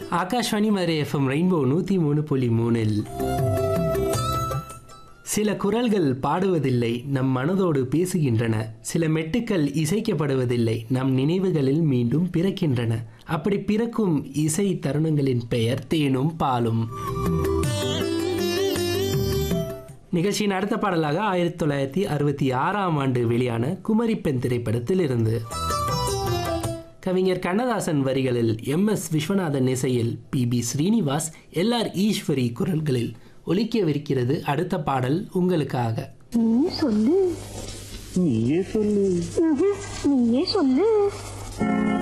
Akashvani Madurai FM rainbow நூற்றி மூணு புள்ளி மூணில் சில குரல்கள் பாடுவதில்லை நம் மனதோடு பேசுகின்றன சில மெட்டுக்கள் இசைக்கப்படுவதில்லை நம் நினைவுகளில் மீண்டும் பிறக்கின்றன அப்படி பிறக்கும் இசை தருணங்களின் பெயர் தேனும் பாலும் நிகழ்ச்சியின் அடுத்த பாடலாக ஆயிரத்தி தொள்ளாயிரத்தி அறுபத்தி ஆறாம் ஆண்டு வெளியான குமரி பெண் திரைப்படத்தில் இருந்து கவிஞர் கண்ணதாசன் வரிகளில் எம் எஸ் விஸ்வநாதன் இசையில் P B Srinivas L R Eswari குரல்களில் ஒலிக்கவிருக்கிறது அடுத்த பாடல் உங்களுக்காக நீ சொல்லு நீயே சொல்லு ம்ஹும். நீயே சொல்லு